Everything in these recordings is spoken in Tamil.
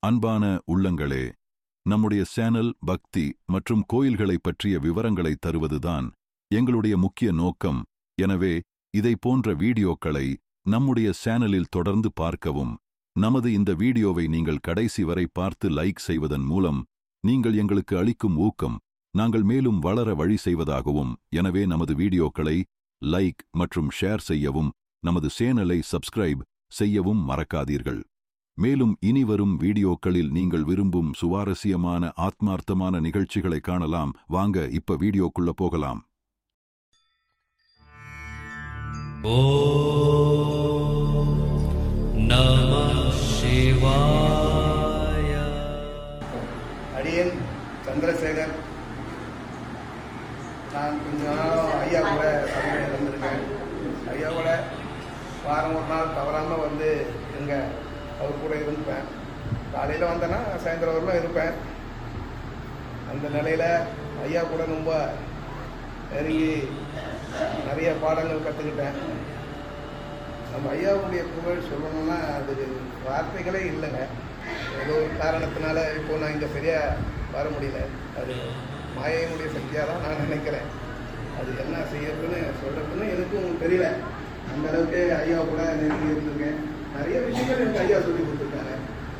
அன்பான உள்ளங்களே நம்முடைய சேனல் பக்தி மற்றும் கோயில்களை பற்றிய விவரங்களை தருவதுதான் எங்களுடைய முக்கிய நோக்கம் எனவே இதை போன்ற வீடியோக்களை நம்முடைய சேனலில் தொடர்ந்து பார்க்கவும் நமது இந்த வீடியோவை நீங்கள் கடைசி வரை பார்த்து லைக் செய்வதன் மூலம் நீங்கள் எங்களுக்கு அளிக்கும் ஊக்கம் நாங்கள் மேலும் வளர வழி செய்வதாகவும் எனவே நமது வீடியோக்களை லைக் மற்றும் ஷேர் செய்யவும் நமது சேனலை சப்ஸ்கிரைப் செய்யவும் மறக்காதீர்கள் மேலும் இனிவரும் வீடியோக்களில் நீங்கள் விரும்பும் சுவாரஸ்யமான ஆத்மார்த்தமான நிகழ்ச்சிகளை காணலாம் வாங்க இப்ப வீடியோக்குள்ள போகலாம் ॐ नमः शिवाय அடியேன் சந்திரசேகர் நான் கொஞ்ச நாள் ஐயா கூட சமையல் இருந்திருக்கேன் ஐயா கூட வாரம் ஒரு நாள் தவறாமல் வந்து எங்க அவர் கூட இருப்பேன் காலையில் வந்தேன்னா சாயந்தரம் வரலாம் இருப்பேன் அந்த நிலையில் ஐயா கூட ரொம்ப நெருங்கி நிறைய பாடங்கள் கற்றுக்கிட்டேன் நம்ம ஐயாவுடைய புகழ் சொல்லணும்னா அது வார்த்தைகளே இல்லைங்க ஏதோ ஒரு காரணத்தினால இப்போ நான் இங்கே சரியாக வர முடியல அது மாயையினுடைய சக்தியாக தான் நான் நினைக்கிறேன் அது என்ன செய்யறதுன்னு சொல்றதுன்னு எனக்கும் தெரியல அந்த அளவுக்கு ஐயா கூட நெருங்கி இருந்திருக்கேன் நிறைய விஷயங்கள் எனக்கு ஐயா சொல்லி கொடுத்துருக்காங்க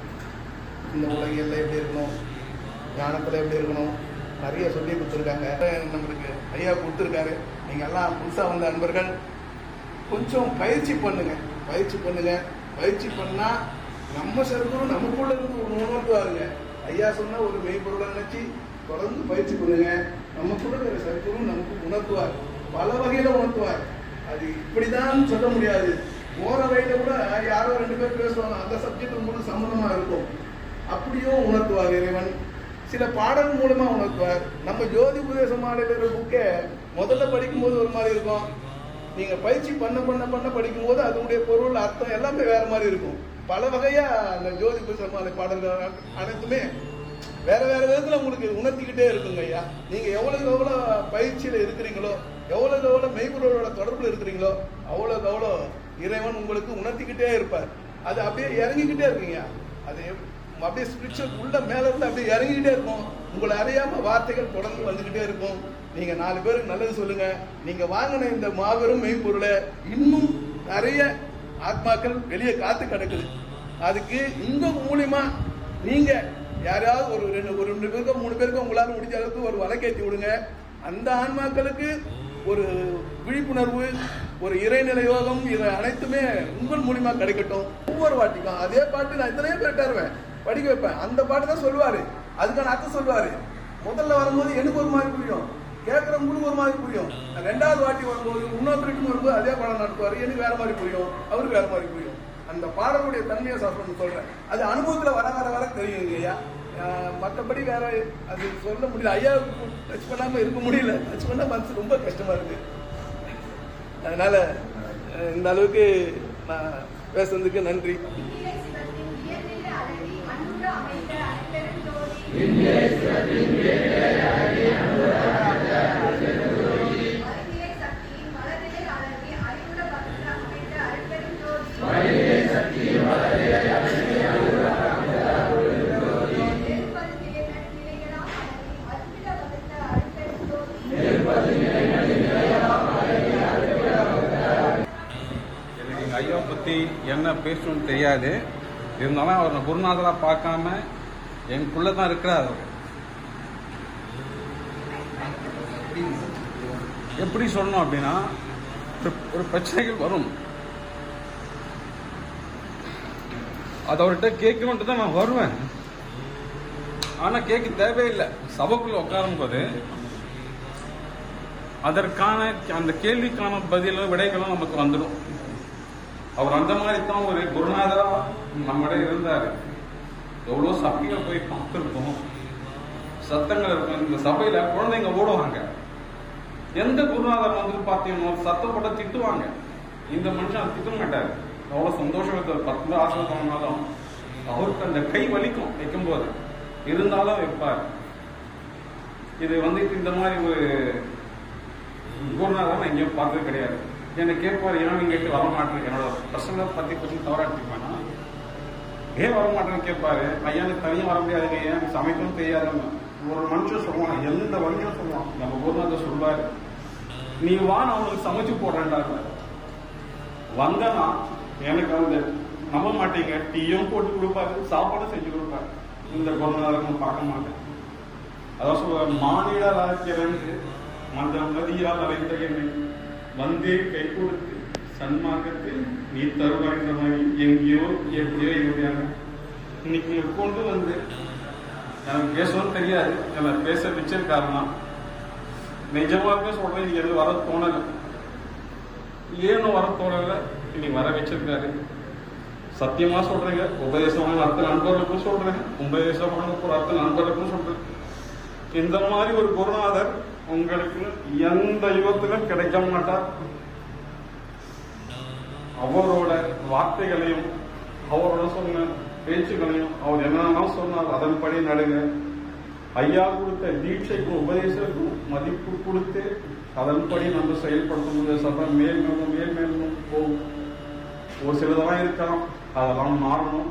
இந்த உலகியல்ல எப்படி இருக்கணும் ஞானத்தில் எப்படி இருக்கணும் நிறைய சொல்லி கொடுத்துருக்காங்க நம்மளுக்கு ஐயா கொடுத்துருக்காரு நீங்கள் எல்லாம் புதுசாக வந்த அன்பர்கள் கொஞ்சம் பயிற்சி பண்ணுங்க பயிற்சி பண்ணுங்க பயிற்சி பண்ணா நம்ம சர்க்குரு நமக்குள்ள இருந்து ஒரு உணர்த்துவாருங்க ஐயா சொன்ன ஒரு மெய்ப்பொருளை நினைச்சு தொடர்ந்து பயிற்சி பண்ணுங்க நமக்குள்ள இருக்கிற சர்க்குரு நமக்கு உணர்த்துவார் பல வகையில உணர்த்துவார் அது இப்படிதான் சொல்ல முடியாது போற வழியில கூட யாரோ ரெண்டு பேர் பேசுவாங்க அந்த சப்ஜெக்ட் உங்களுக்கு சம்பந்தமா இருக்கும் அப்படியும் உணர்த்துவார் இறைவன் சில பாடல் மூலமா உணர்த்துவார் நம்ம ஜோதி உபதேச மாநில புக்கை முதல்ல படிக்கும்போது ஒரு மாதிரி இருக்கும் நீங்க பயிற்சி பண்ண பண்ண பண்ண படிக்கும்போது அதனுடைய பொருள் அர்த்தம் எல்லாமே வேற மாதிரி இருக்கும் பல வகையா அந்த ஜோதி உபதேச மாலை பாடல்கள் அனைத்துமே வேற வேற விதத்துல உங்களுக்கு உணர்த்திக்கிட்டே இருக்குங்க ஐயா நீங்க எவ்வளவுக்கு எவ்வளவு பயிற்சியில இருக்கிறீங்களோ எவ்வளவுக்கு எவ்வளவு மெய்ப்பொருளோட தொடர்புல இருக்கிறீங்களோ அவ்வளவுக்கு அவ்வளோ இறைவன் உங்களுக்கு உணர்த்திக்கிட்டே இருப்பார் அது அப்படியே இறங்கிக்கிட்டே இருக்குங்க அது அப்படியே ஸ்பிரிச்சுவல் உள்ள மேல இருந்து அப்படியே இறங்கிக்கிட்டே இருக்கும் உங்களை அறியாம வார்த்தைகள் தொடர்ந்து வந்துகிட்டே இருக்கும் நீங்க நாலு பேருக்கு நல்லது சொல்லுங்க நீங்க வாங்கின இந்த மாபெரும் மெய்ப்பொருளை இன்னும் நிறைய ஆத்மாக்கள் வெளியே காத்து கிடக்குது அதுக்கு உங்க மூலியமா நீங்க யாராவது ஒரு ரெண்டு ஒரு ரெண்டு பேருக்கோ மூணு பேருக்கோ உங்களால முடிஞ்ச அளவுக்கு ஒரு வழக்கேற்றி விடுங்க அந்த ஆன்மாக்களுக்கு ஒரு விழிப்புணர்வு ஒரு இறைநிலை யோகம் இதை அனைத்துமே உங்கள் மூலியமா கிடைக்கட்டும் ஒவ்வொரு வாட்டிக்கும் அதே பாட்டு நான் இத்தனையோ பேர் தருவேன் படிக்க வைப்பேன் அந்த பாட்டு தான் சொல்லுவாரு அதுக்கான அர்த்தம் சொல்லுவாரு முதல்ல வரும்போது எனக்கு ஒரு மாதிரி புரியும் கேட்கறவங்களுக்கு ஒரு மாதிரி புரியும் ரெண்டாவது வாட்டி வரும்போது இன்னொருத்தருக்கு வரும்போது அதே பாடம் நடத்துவாரு எனக்கு வேற மாதிரி புரியும் அவருக்கு வேற மாதிரி புரியும் அந்த பாடலுடைய தன்மையை சாப்பிடணும் சொல்றேன் அது அனுபவத்துல வர வர வர தெரியும் ஐயா மற்றபடி வேற அது சொல்ல முடியல ஐயா டச் பண்ணாம இருக்க முடியல டச் பண்ண மனசு ரொம்ப கஷ்டமா இருக்கு அதனால அஹ், இந்த அளவுக்கு நான் பேசுனதுக்கு நன்றி எனக்கு எங்கள் ஐயா பற்றி என்ன பேசணும்னு தெரியாது இருந்தாலும் அவரை குருநாதராக பார்க்காம எனக்குள்ளே தான் இருக்கிறார் அவர் எப்படி சொல்லணும் அப்படின்னா ஒரு- ஒரு பிரச்சனைகள் வரும் அது அவர்கிட்ட கேட்கணுன்ட்டு தான் நான் வருவேன் ஆனா கேட்க தேவையில்லை சபைக்குள்ள உட்காரும் போது அதற்கான அந்த கேள்விக்கான பதிலும் விடைகளும் நமக்கு வந்துடும் அவர் அந்த மாதிரி தான் ஒரு குருநாதரா நம்மிடம் இருந்தாரு எவ்வளவு சபைகளை போய் பார்த்துருக்கோம் சத்தங்கள் இருக்கும் இந்த சபையில குழந்தைங்க ஓடுவாங்க எந்த குருநாதர் வந்து பார்த்தீங்கன்னா சத்தப்பட்ட திட்டுவாங்க இந்த மனுஷன் திட்ட மாட்டாரு அவ்வளவு சந்தோஷம் இருக்காரு பத்து ரூபா ஆசை பண்ணாலும் அவருக்கு அந்த கை வலிக்கும் வைக்கும்போது இருந்தாலும் வைப்பார் இது வந்துட்டு இந்த மாதிரி ஒரு குருநாதர் நான் எங்கேயும் பார்த்தது கிடையாது என்னை கேட்பார் ஏன் இங்கே வர மாட்டேன் என்னோட பசங்களை பத்தி கொஞ்சம் தவறா எடுத்துப்பானா ஏன் வர மாட்டேன்னு கேட்பாரு ஐயா எனக்கு தனியாக வர முடியாதுங்க ஏன் எனக்கு சமைக்கவும் தெரியாதுங்க ஒரு மனுஷன் சொல்லுவான் எந்த மனுஷன் சொல்லுவான் நம்ம குருநாதர் சொல்றாரு நீ வா நான் உனக்கு சமைச்சு போடுறேன்டாங்க வந்தனா எனக்கு அந்த நம்ப மாட்டீங்க டீயும் போட்டு கொடுப்பாரு சாப்பாடும் செஞ்சு கொடுப்பாரு இந்த குருநாதர் பார்க்க மாட்டேன் அதான் சொல்லுவார் மானிடர் ஆக்கிறேன் அந்த நதியால் அழைத்த என்னை வந்தே கை கொடுத்து சன்மார்க்கத்தில் நீ தருவாய்ன்ற மாதிரி எங்கேயோ எப்படியோ எங்கேயாங்க இன்னைக்கு இங்க கொண்டு வந்து எனக்கு பேசவும் தெரியாது என்னை பேச வச்சிருக்காருன்னா நிஜமாவே சொல்றேன் இன்னைக்கு எதுவும் வர தோணலை ஏன்னு வர தோணலை இன்னைக்கு வர வச்சிருக்காரு சத்தியமா சொல்றேங்க உபதேசமான அர்த்த நண்பர்களுக்கும் சொல்றேன் உபதேசமான ஒரு அர்த்த நண்பர்களுக்கும் சொல்றேன் இந்த மாதிரி ஒரு குருநாதர் உங்களுக்கு எந்த யுகத்திலும் கிடைக்க மாட்டார் அவரோட வார்த்தைகளையும் அவரோட சொன்ன பேச்சுகளையும் அவர் என்னென்னலாம் சொன்னார் அதன்படி நடுங்க ஐயா கொடுத்த தீட்சைக்கும் உபதேசத்துக்கும் மதிப்பு கொடுத்து அதன்படி நம்ம செயல்படுத்தும் போது சபை மேல் மேலும் மேல் மேலும் போகும் ஒரு சிலதெல்லாம் இருக்கலாம் அதெல்லாம் மாறணும்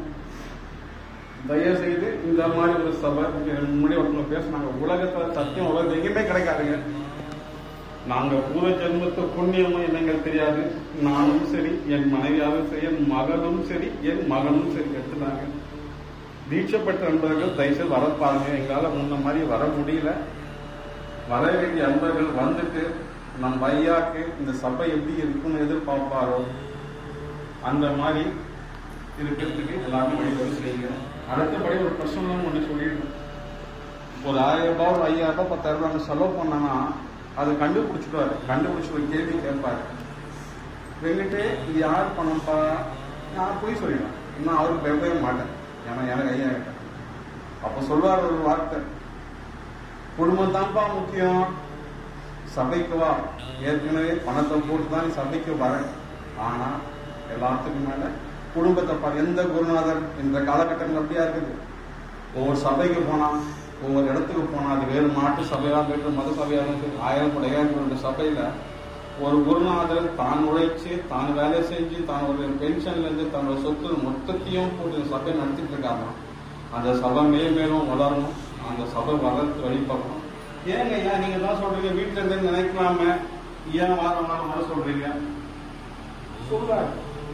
தயவு செய்து இந்த மாதிரி ஒரு சபை இங்க முன்னாடி ஒருத்தவங்க பேசுனாங்க உலகத்துல சத்தியம் உலகத்துல எங்கேயுமே கிடைக்காதுங்க நாங்க பூத ஜென்மத்து புண்ணியமும் என்னங்க தெரியாது நானும் சரி என் மனைவியாரும் சரி என் மகனும் சரி என் மகனும் சரி எடுத்துட்டாங்க தீட்சப்பட்ட நண்பர்கள் தயவுசெய்து வர பாருங்க எங்களால முன்ன மாதிரி வர முடியல வர வேண்டிய அன்பர்கள் வந்துட்டு நம்ம ஐயாக்கு இந்த சபை எப்படி இருக்குன்னு எதிர்பார்ப்பாரோ அந்த மாதிரி இருக்கிறதுக்கு எல்லாமே வழிபாடு செய்யுங்க அடுத்தபடி ஒரு பிரச்சனை ஒன்று சொல்லிடணும் ஒரு ஆயிரம் ரூபாய் ஒரு ஐயாயிரம் ரூபாய் பத்தாயிரம் ரூபாய் நம்ம செலவு பண்ணனா அதை கண்டுபிடிச்சிடுவாரு கண்டுபிடிச்சி ஒரு கேள்வி கேட்பாரு வெங்கிட்டு இது யார் பணம்ப்பா நான் போய் சொல்லிடுவேன் இன்னும் அவருக்கு பயப்படவே மாட்டேன் ஏன்னா எனக்கு ஐயா கிட்ட அப்ப சொல்வார் ஒரு வார்த்தை குடும்பம் தான்ப்பா முக்கியம் சபைக்கு வா ஏற்கனவே பணத்தை போட்டு தான் நீ சபைக்கு வரேன் ஆனா எல்லாத்துக்கும் மேல குடும்பத்தை பாரு எந்த குருநாதர் இந்த காலகட்டங்கள் அப்படியா இருக்குது ஒவ்வொரு சபைக்கு போனா ஒவ்வொரு இடத்துக்கு போனா அது வேறு மாட்டு சபையா வேறு மத சபையாக சரி ஆயிரம் கூட ஐயாயிரம் கூட சபையில ஒரு குருநாதர் தான் உழைச்சு தான் வேலை செஞ்சு தான் ஒரு பென்ஷன்ல இருந்து தன்னோட சொத்து மொத்தத்தையும் போட்டு இந்த சபையை நடத்திட்டு இருக்காங்க அந்த சபை மேல் மேலும் வளரணும் அந்த சபை வளர்த்து வழி பார்க்கணும் ஏங்க ஐயா நீங்க தான் சொல்றீங்க வீட்டுல இருந்து நினைக்கலாமே ஏன் வாரம் வாரம் வர சொல்றீங்க சொல்றாரு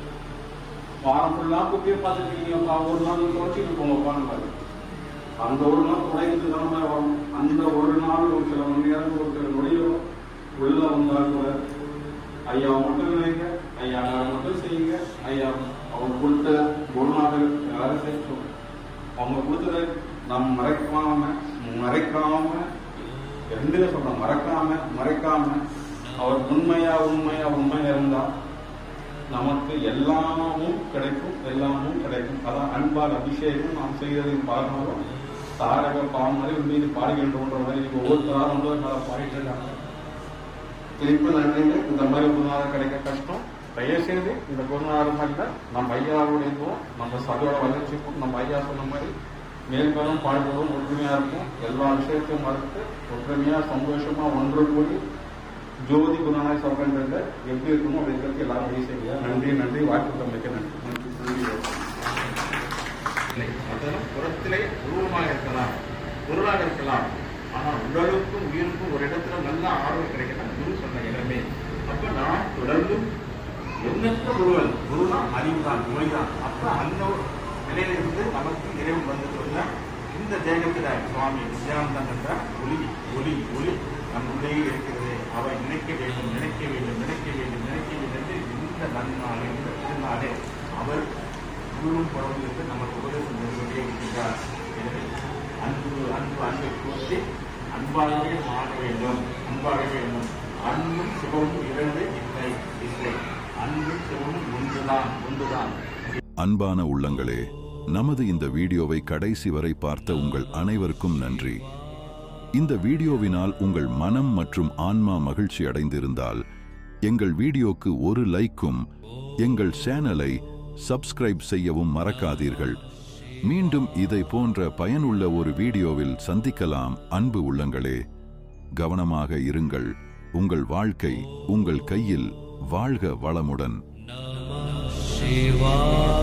வாரம் ஃபுல்லா குப்பையை பார்த்துருக்கீங்கப்பா ஒரு நாள் குறைச்சிட்டு போங்கப்பான்னு பாரு அந்த ஒரு நாள் குறைந்து தானே வரும் அந்த ஒரு நாள் ஒரு சில மணி நேரம் ஒரு சில நொடியோ உள்ள வந்தால் கூட ஐயா மட்டும் நினைங்க ஐயா மட்டும் செய்யுங்க ஐயா அவங்க கொடுத்த குருநாதர் எல்லாரும் செய்யணும் அவங்க கொடுத்ததை நம்ம மறைக்காம மறைக்காம ரெண்டுல சொல்றோம் மறக்காம மறைக்காம அவர் உண்மையா உண்மையா உண்மையா இருந்தா நமக்கு எல்லாமும் கிடைக்கும் எல்லாமும் கிடைக்கும் அதான் அன்பால் அபிஷேகம் நாம் செய்ததின் பாடணும் தாரக பாமரை மீது பாடுகின்றோன்ற மாதிரி நீங்க ஒவ்வொருத்தராக வந்து மேல பாடிட்டு இருக்காங்க திருப்பி நன்றிங்க இந்த மாதிரி குருநாதர் கிடைக்க கஷ்டம் தயவுசெய்து இந்த குருநாதர் மாதிரி நம்ம ஐயாவோட இதுவும் நம்ம சபையோட வளர்ச்சிக்கும் நம்ம ஐயா சொன்ன மாதிரி மேல்மேலும் பாடுபடும் ஒற்றுமையா இருக்கும் எல்லா விஷயத்தையும் மறுத்து ஒற்றுமையா சந்தோஷமா ஒன்று கூடி ஜோதி குருநாதர் சபைன்றத எப்படி இருக்குமோ அப்படிங்கிறது எல்லாரும் முடிவு செய்யுங்க நன்றி நன்றி வாய்ப்பு தந்தைக்கு நன்றி நன்றி நன்றி அதெல்லாம் புறத்திலே உருவமாக இருக்கலாம் பொருளாக இருக்கலாம் ஆனால் உடலுக்கும் உயிருக்கும் ஒரு இடத்துல நல்ல ஆர்வம் கிடைக்கலாம் குரு சொன்ன இடமே அப்ப நாம் தொடர்ந்தும் எண்ணற்ற குருவல் குருனா அறிவுதான் நோய்தான் அப்ப அந்த நிலையில இருந்து நமக்கு இறைவன் வந்து சொன்ன இந்த தேகத்துல சுவாமி நித்யானந்தன் என்ற ஒளி ஒளி ஒளி நம் உள்ளே இருக்கிறது அவரை நினைக்க வேண்டும் நினைக்க வேண்டும் நினைக்க வேண்டும் நினைக்க வேண்டும் என்று இந்த நன்னாளே இந்த திருநாளே அவர் குருவும் பரவலுக்கு நமக்கு உபதேசம் செய்து கொண்டே இருக்கின்றார் எனவே அன்பு அன்பு அன்பை கூட்டி அன்பாகவே மாற வேண்டும் அன்பாக வேண்டும் அன்பும் சிவமும் இரண்டு இல்லை இல்லை அன்பும் சிவமும் ஒன்றுதான் ஒன்றுதான் அன்பான உள்ளங்களே நமது இந்த வீடியோவை கடைசி வரை பார்த்த உங்கள் அனைவருக்கும் நன்றி இந்த வீடியோவினால் உங்கள் மனம் மற்றும் ஆன்மா மகிழ்ச்சி அடைந்திருந்தால் எங்கள் வீடியோக்கு ஒரு லைக்கும் எங்கள் சேனலை சப்ஸ்கிரைப் செய்யவும் மறக்காதீர்கள் மீண்டும் இதை போன்ற பயனுள்ள ஒரு வீடியோவில் சந்திக்கலாம் அன்பு உள்ளங்களே கவனமாக இருங்கள் உங்கள் வாழ்க்கை உங்கள் கையில் வாழ்க வளமுடன் Shiva.